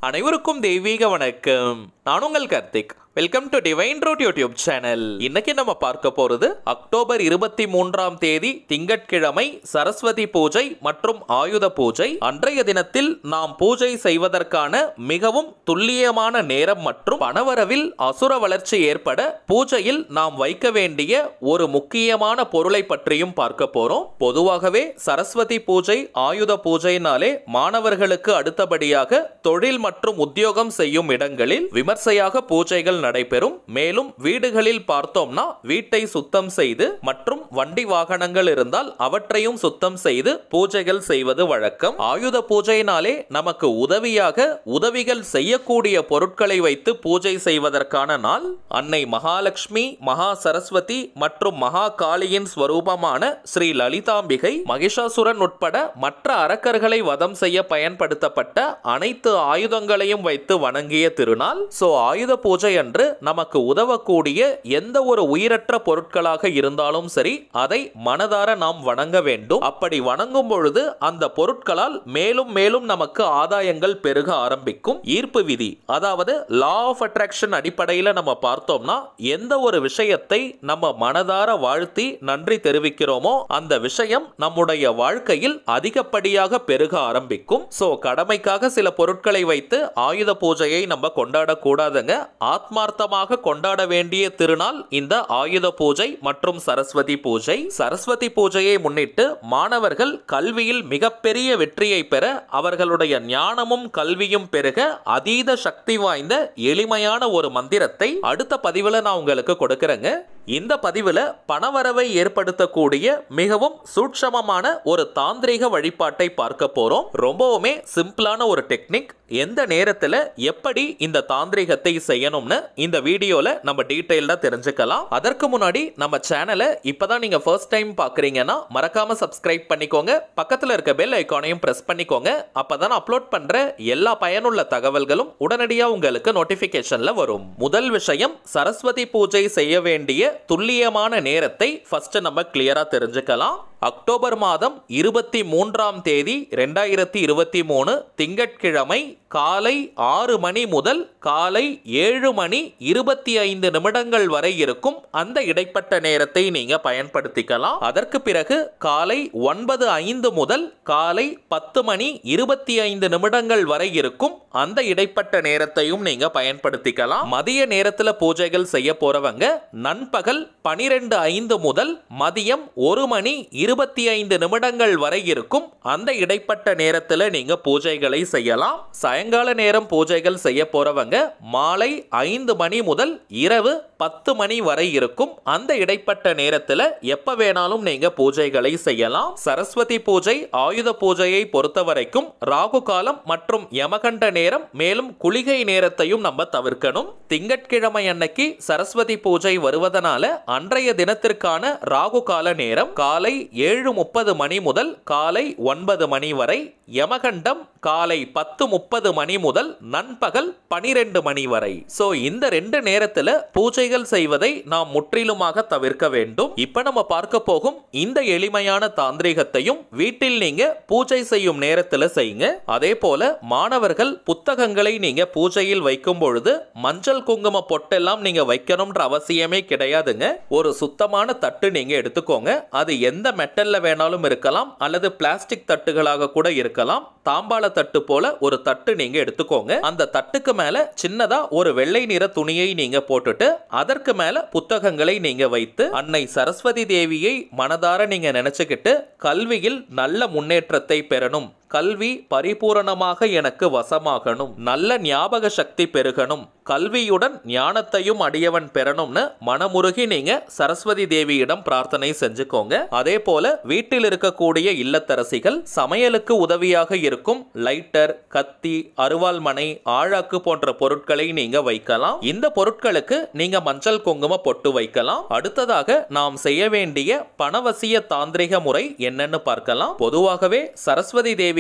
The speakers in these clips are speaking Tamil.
அனைவருக்கும் தெய்வீக வணக்கம் நான் உங்கள் Karthik welcome to divine road YouTube channel இன்னைக்கு நம்ம பார்க்க போறது அக்டோபர் இருபத்தி மூன்றாம் தேதி திங்கட்கிழமை சரஸ்வதி பூஜை மற்றும் ஆயுத பூஜை அன்றைய தினத்தில் நாம் பூஜை செய்வதற்கான மிகவும் துல்லியமான நேரம் மற்றும் பணவரவில் அசுர வளர்ச்சி ஏற்பட பூஜையில் நாம் வைக்க வேண்டிய ஒரு முக்கியமான பொருளை பற்றியும் பார்க்க போறோம் பொதுவாகவே சரஸ்வதி பூஜை ஆயுத பூஜைனாலே மாணவர்களுக்கு அடுத்தபடியாக தொழில் மற்றும் உத்தியோகம் செய்யும் இடங்களில் விமர்சையாக பூஜைகள் நடைபெறும் மேலும் வீடுகளில் பார்த்தோம்னா வீட்டை சுத்தம் செய்து மற்றும் வண்டி வாகனங்கள் இருந்தால் அவற்றையும் சுத்தம் செய்து பூஜைகள் செய்வது வழக்கம் ஆயுத பூஜையினாலே நமக்கு உதவியாக உதவிகள் செய்யக்கூடிய பொருட்களை வைத்து பூஜை செய்வதற்கான நாள் அன்னை மகாலட்சுமி மகா சரஸ்வதி மற்றும் மகா காளியின் ஸ்வரூபமான ஸ்ரீ லலிதாம்பிகை மகிஷாசுரன் உட்பட மற்ற அரக்கர்களை வதம் செய்ய பயன்படுத்தப்பட்ட அனைத்து ஆயுதங்களையும் வைத்து வணங்கிய திருநாள் சோ ஆயுத பூஜை அன்று நமக்கு உதவக்கூடிய எந்த ஒரு உயிரற்ற பொருட்களாக இருந்தாலும் சரி அதை மனதார நாம் வணங்க வேண்டும் அப்படி வணங்கும் பொழுது அந்த பொருட்களால் மேலும் மேலும் நமக்கு ஆதாயங்கள் பெருக ஆரம்பிக்கும் ஈர்ப்பு விதி அதாவது லா ஆஃப் அட்ராக்ஷன் அடிப்படையில் நம்ம பார்த்தோம்னா எந்த ஒரு விஷயத்தை நம்ம மனதார வாழ்த்தி நன்றி தெரிவிக்கிறோமோ அந்த விஷயம் நம்முடைய வாழ்க்கையில் அதிகப்படியாக பெருக ஆரம்பிக்கும் சோ கடமைக்காக சில பொருட்களை வைத்து ஆயுத பூஜையை நம்ம கொண்டாடக்கூடாதுங்க ஆத்மார்த்தமாக கொண்டாட வேண்டிய திருநாள் இந்த ஆயுத பூஜை மற்றும் சரஸ்வதி பூஜை சரஸ்வதி பூஜையை முன்னிட்டு மாணவர்கள் கல்வியில் மிகப்பெரிய வெற்றியை பெற அவர்களுடைய ஞானமும் கல்வியும் பெருக அதீத சக்தி வாய்ந்த எளிமையான ஒரு மந்திரத்தை அடுத்த பதிவில் நான் உங்களுக்கு கொடுக்கிறேங்க இந்த பதிவில் பணவரவை ஏற்படுத்தக்கூடிய மிகவும் சூட்சமமான ஒரு தாந்திரிக வழிபாட்டை பார்க்க போறோம் ரொம்பவுமே சிம்பிளான ஒரு டெக்னிக் எந்த நேரத்தில் எப்படி இந்த தாந்திரிகத்தை செய்யணும்னு இந்த வீடியோல நம்ம டீட்டெயில்டா தெரிஞ்சுக்கலாம் அதற்கு முன்னாடி நம்ம சேனலை இப்பதான் நீங்க ஃபர்ஸ்ட் டைம் பாக்குறீங்கன்னா மறக்காம சப்ஸ்கிரைப் பண்ணிக்கோங்க பக்கத்துல இருக்க பெல் ஐக்கானையும் பிரஸ் பண்ணிக்கோங்க அப்பதான் அப்லோட் பண்ற எல்லா பயனுள்ள தகவல்களும் உடனடியா உங்களுக்கு நோட்டிபிகேஷன்ல வரும் முதல் விஷயம் சரஸ்வதி பூஜை செய்ய வேண்டிய துல்லியமான நேரத்தை ஃபர்ஸ்ட் நம்ம கிளியரா தெரிஞ்சுக்கலாம் அக்டோபர் மாதம் இருபத்தி மூன்றாம் தேதி ரெண்டாயிரத்தி இருபத்தி மூணு திங்கட்கிழமை காலை ஆறு மணி முதல் காலை ஏழு மணி இருபத்தி ஐந்து நிமிடங்கள் வரை இருக்கும் அந்த இடைப்பட்ட நேரத்தை நீங்க பயன்படுத்திக்கலாம் அதற்கு பிறகு காலை ஒன்பது ஐந்து முதல் காலை பத்து மணி இருபத்தி ஐந்து நிமிடங்கள் வரை இருக்கும் அந்த இடைப்பட்ட நேரத்தையும் நீங்க பயன்படுத்திக்கலாம் மதிய நேரத்துல பூஜைகள் செய்ய போறவங்க நண்பகல் பனிரெண்டு ஐந்து முதல் மதியம் ஒரு மணி இருபத்தி ஐந்து நிமிடங்கள் வரை இருக்கும் அந்த இடைப்பட்ட நேரத்துல நீங்க பூஜைகளை செய்யலாம் சாயங்கால நேரம் பூஜைகள் செய்ய போறவங்க மாலை ஐந்து மணி முதல் இரவு பத்து மணி வரை இருக்கும் அந்த இடைப்பட்ட நேரத்துல எப்ப வேணாலும் நீங்க பூஜைகளை செய்யலாம் சரஸ்வதி பூஜை ஆயுத பூஜையை பொறுத்த வரைக்கும் ராகு காலம் மற்றும் யமகண்ட நேரம் மேலும் குளிகை நேரத்தையும் நம்ம தவிர்க்கணும் திங்கட்கிழமை அன்னைக்கு சரஸ்வதி பூஜை வருவதனால அன்றைய தினத்திற்கான ராகு கால நேரம் காலை ஏழு முப்பது மணி முதல் காலை ஒன்பது மணி வரை யமகண்டம் காலை பத்து முப்பது மணி முதல் நண்பகல் பனிரெண்டு மணி வரை சோ இந்த ரெண்டு நேரத்துல பூஜைகள் செய்வதை நாம் முற்றிலுமாக தவிர்க்க வேண்டும் இப்ப நம்ம பார்க்க போகும் இந்த எளிமையான தாந்திரிகத்தையும் வீட்டில் நீங்க பூஜை செய்யும் நேரத்துல செய்யுங்க அதே போல மாணவர்கள் புத்தகங்களை நீங்க பூஜையில் வைக்கும் பொழுது மஞ்சள் குங்கும பொட்டெல்லாம் நீங்க வைக்கணும்ன்ற அவசியமே கிடையாதுங்க ஒரு சுத்தமான தட்டு நீங்க எடுத்துக்கோங்க அது எந்த மெட்டல்ல வேணாலும் இருக்கலாம் அல்லது பிளாஸ்டிக் தட்டுகளாக கூட இருக்கலாம் தாம்பாள தட்டு போல ஒரு தட்டு நீங்க எடுத்துக்கோங்க அந்த தட்டுக்கு மேல சின்னதா ஒரு வெள்ளை நிற துணியை நீங்க போட்டுட்டு அதற்கு மேல புத்தகங்களை நீங்க வைத்து அன்னை சரஸ்வதி தேவியை மனதார நீங்க நினைச்சுக்கிட்டு கல்வியில் நல்ல முன்னேற்றத்தை பெறணும் கல்வி பரிபூரணமாக எனக்கு வசமாகணும் நல்ல ஞாபக சக்தி பெருகணும் கல்வியுடன் ஞானத்தையும் அடியவன் பெறணும்னு மனமுருகி நீங்க சரஸ்வதி தேவியிடம் பிரார்த்தனை செஞ்சுக்கோங்க அதே போல வீட்டில் இருக்கக்கூடிய இல்லத்தரசிகள் சமையலுக்கு உதவியாக இருக்கும் லைட்டர் கத்தி அருவாள் மனை ஆழாக்கு போன்ற பொருட்களை நீங்க வைக்கலாம் இந்த பொருட்களுக்கு நீங்க மஞ்சள் குங்கும பொட்டு வைக்கலாம் அடுத்ததாக நாம் செய்ய வேண்டிய பணவசிய தாந்திரிக முறை என்னன்னு பார்க்கலாம் பொதுவாகவே சரஸ்வதி தேவி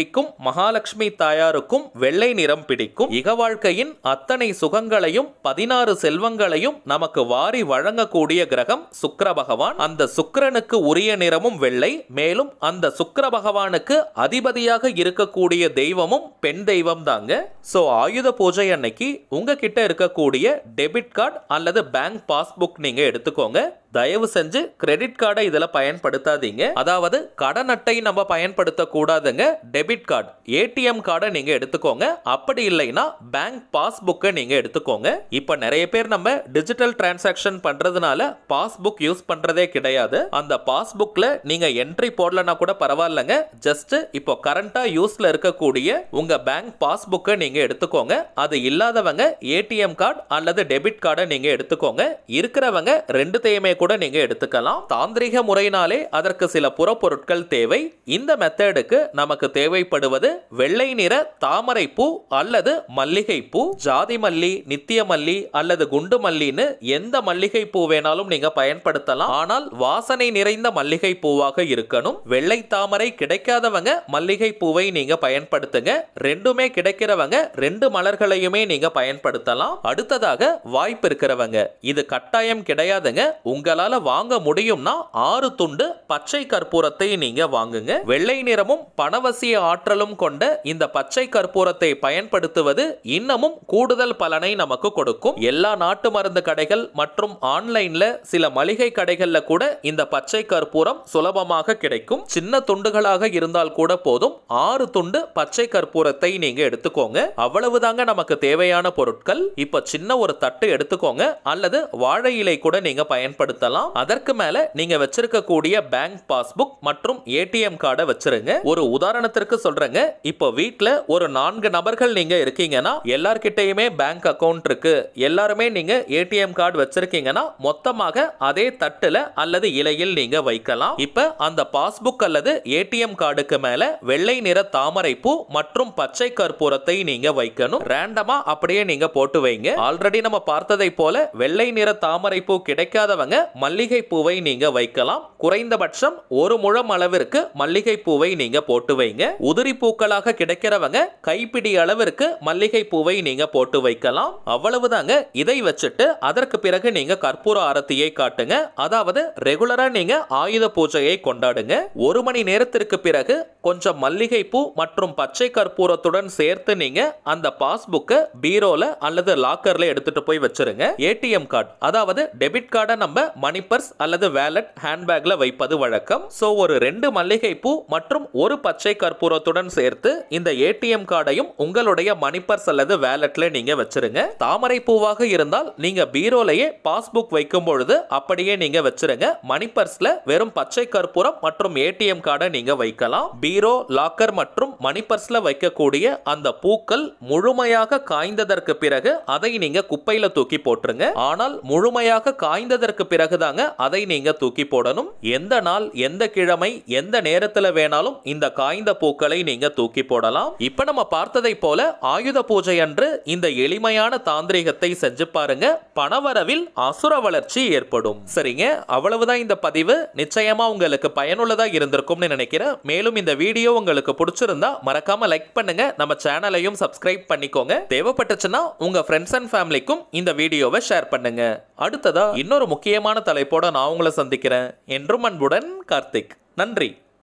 தேவிக்கும் மகாலட்சுமி தாயாருக்கும் வெள்ளை நிறம் பிடிக்கும் இக வாழ்க்கையின் அத்தனை சுகங்களையும் பதினாறு செல்வங்களையும் நமக்கு வாரி வழங்கக்கூடிய கிரகம் சுக்கிர பகவான் அந்த சுக்கிரனுக்கு உரிய நிறமும் வெள்ளை மேலும் அந்த சுக்கிர பகவானுக்கு அதிபதியாக இருக்கக்கூடிய தெய்வமும் பெண் தெய்வம் தாங்க சோ ஆயுத பூஜை அன்னைக்கு உங்ககிட்ட இருக்கக்கூடிய டெபிட் கார்டு அல்லது பேங்க் பாஸ்புக் நீங்க எடுத்துக்கோங்க தயவு செஞ்சு கிரெடிட் கார்டை இதுல பயன்படுத்தாதீங்க அதாவது கடன் அட்டை நம்ம பயன்படுத்த கூடாதுங்க டெபிட் கார்டு ஏடிஎம் கார்டை நீங்க எடுத்துக்கோங்க அப்படி இல்லைன்னா பேங்க் பாஸ்புக்கை நீங்க எடுத்துக்கோங்க இப்போ நிறைய பேர் நம்ம டிஜிட்டல் டிரான்சாக்ஷன் பண்றதுனால பாஸ்புக் யூஸ் பண்றதே கிடையாது அந்த பாஸ்புக்ல நீங்க என்ட்ரி போடலனா கூட பரவாயில்லைங்க ஜஸ்ட் இப்போ கரண்டா யூஸ்ல இருக்கக்கூடிய உங்க பேங்க் பாஸ்புக்கை நீங்க எடுத்துக்கோங்க அது இல்லாதவங்க ஏடிஎம் கார்டு அல்லது டெபிட் கார்டை நீங்க எடுத்துக்கோங்க இருக்கிறவங்க ரெண்டுத்தையுமே கூட நீங்க எடுத்துக்கலாம் தாந்திரிக முறையினாலே அதற்கு சில புறப்பொருட்கள் தேவை இந்த மெத்தடுக்கு நமக்கு தேவைப்படுவது வெள்ளை நிற தாமரை பூ அல்லது மல்லிகை பூ ஜாதி மல்லி நித்திய மல்லி அல்லது குண்டு மல்லின்னு எந்த மல்லிகை பூ வேணாலும் நீங்க பயன்படுத்தலாம் ஆனால் வாசனை நிறைந்த மல்லிகை பூவாக இருக்கணும் வெள்ளை தாமரை கிடைக்காதவங்க மல்லிகை பூவை நீங்க பயன்படுத்துங்க ரெண்டுமே கிடைக்கிறவங்க ரெண்டு மலர்களையுமே நீங்க பயன்படுத்தலாம் அடுத்ததாக வாய்ப்பு இருக்கிறவங்க இது கட்டாயம் கிடையாதுங்க உங்களால வாங்க முடியும்னா ஆறு துண்டு பச்சை கற்பூரத்தை நீங்க வாங்குங்க வெள்ளை நிறமும் பணவசிய ஆற்றலும் கொண்ட இந்த பச்சை கற்பூரத்தை பயன்படுத்துவது இன்னமும் கூடுதல் பலனை நமக்கு கொடுக்கும் எல்லா நாட்டு மருந்து கடைகள் மற்றும் ஆன்லைன்ல சில மளிகை கடைகள்ல கூட இந்த பச்சை கற்பூரம் சுலபமாக கிடைக்கும் சின்ன துண்டுகளாக இருந்தால் கூட போதும் ஆறு துண்டு பச்சை கற்பூரத்தை நீங்க எடுத்துக்கோங்க அவ்வளவுதாங்க நமக்கு தேவையான பொருட்கள் இப்ப சின்ன ஒரு தட்டு எடுத்துக்கோங்க அல்லது வாழை இலை கூட நீங்க பயன்படுத்தலாம் அதற்கு மேல நீங்க வச்சிருக்கக்கூடிய பேங்க் பாஸ்புக் மற்றும் ஏடிஎம் கார்டை வச்சிருங்க ஒரு உதாரணத்திற்கு சொல்றேங்க இப்போ வீட்ல ஒரு நான்கு நபர்கள் நீங்க இருக்கீங்கன்னா எல்லார்கிட்டயுமே பேங்க் அக்கவுண்ட் இருக்கு எல்லாருமே நீங்க ஏடிஎம் கார்டு வச்சிருக்கீங்கன்னா மொத்தமாக அதே தட்டுல அல்லது இலையில் நீங்க வைக்கலாம் இப்ப அந்த பாஸ்புக் அல்லது ஏடிஎம் கார்டுக்கு மேல வெள்ளை நிற தாமரை பூ மற்றும் பச்சை கற்பூரத்தை நீங்க வைக்கணும் ரேண்டமா அப்படியே நீங்க போட்டு வைங்க ஆல்ரெடி நம்ம பார்த்ததை போல வெள்ளை நிற தாமரை பூ கிடைக்காதவங்க மல்லிகை பூவை நீங்க வைக்கலாம் குறைந்தபட்சம் ஒரு முழம் அளவிற்கு மல்லிகை பூவை நீங்க போட்டு வைங்க உதிரி பூக்களாக கிடைக்கிறவங்க கைப்பிடி அளவிற்கு மல்லிகை பூவை நீங்க போட்டு வைக்கலாம் அவ்வளவுதாங்க இதை வச்சுட்டு அதற்கு பிறகு நீங்க கற்பூர ஆரத்தியை காட்டுங்க அதாவது ரெகுலரா நீங்க ஆயுத பூஜையை கொண்டாடுங்க ஒரு மணி நேரத்திற்கு பிறகு கொஞ்சம் மல்லிகை பூ மற்றும் பச்சை கற்பூரத்துடன் சேர்த்து நீங்க அந்த பாஸ்புக்கை பீரோல அல்லது லாக்கர்ல எடுத்துட்டு போய் வச்சிருங்க ஏடிஎம் கார்டு அதாவது டெபிட் கார்டை நம்ம மணி பர்ஸ் அல்லது வேலட் ஹேண்ட்பேக்ல வைப்பது வழக்கம் சோ ஒரு ரெண்டு மல்லிகை பூ மற்றும் ஒரு பச்சை கற்பூரத்துடன் சேர்த்து இந்த ஏடிஎம் கார்டையும் உங்களுடைய மணி பர்ஸ் அல்லது வேலட்ல நீங்க வச்சிருங்க தாமரை பூவாக இருந்தால் நீங்க பீரோலையே பாஸ்புக் வைக்கும் பொழுது அப்படியே நீங்க வச்சிருங்க மணி பர்ஸ்ல வெறும் பச்சை கற்பூரம் மற்றும் ஏடிஎம் கார்டை நீங்க வைக்கலாம் பீரோ லாக்கர் மற்றும் மணி பர்ஸ்ல வைக்கக்கூடிய அந்த பூக்கள் முழுமையாக காய்ந்ததற்கு பிறகு அதை நீங்க குப்பையில தூக்கி போட்டுருங்க ஆனால் முழுமையாக காய்ந்ததற்கு பிறகுதாங்க அதை நீங்க தூக்கி போடணும் எந்த நாள் எந்த கிழமை எந்த நேரத்துல வேணாலும் இந்த காய்ந்த பூக்களை நீங்க தூக்கி போடலாம் இப்ப நம்ம பார்த்ததை போல ஆயுத பூஜை அன்று இந்த எளிமையான தாந்திரிகத்தை செஞ்சு பாருங்க பணவரவில் அசுர வளர்ச்சி ஏற்படும் சரிங்க அவ்வளவுதான் இந்த பதிவு நிச்சயமா உங்களுக்கு பயனுள்ளதா இருந்திருக்கும்னு நினைக்கிறேன் மேலும் இந்த வீடியோ உங்களுக்கு பிடிச்சிருந்தா மறக்காம லைக் பண்ணுங்க நம்ம சேனலையும் சப்ஸ்கிரைப் பண்ணிக்கோங்க தேவைப்பட்டுச்சுன்னா உங்க ஃப்ரெண்ட்ஸ் அண்ட் ஃபேமிலிக்கும் இந்த வீடியோவை ஷேர் பண்ணுங்க அடுத்ததா இன்னொரு முக்கியமான தலைப்போட நான் உங்களை சந்திக்கிறேன் என்றும் அன்புடன் கார்த்திக் நன்றி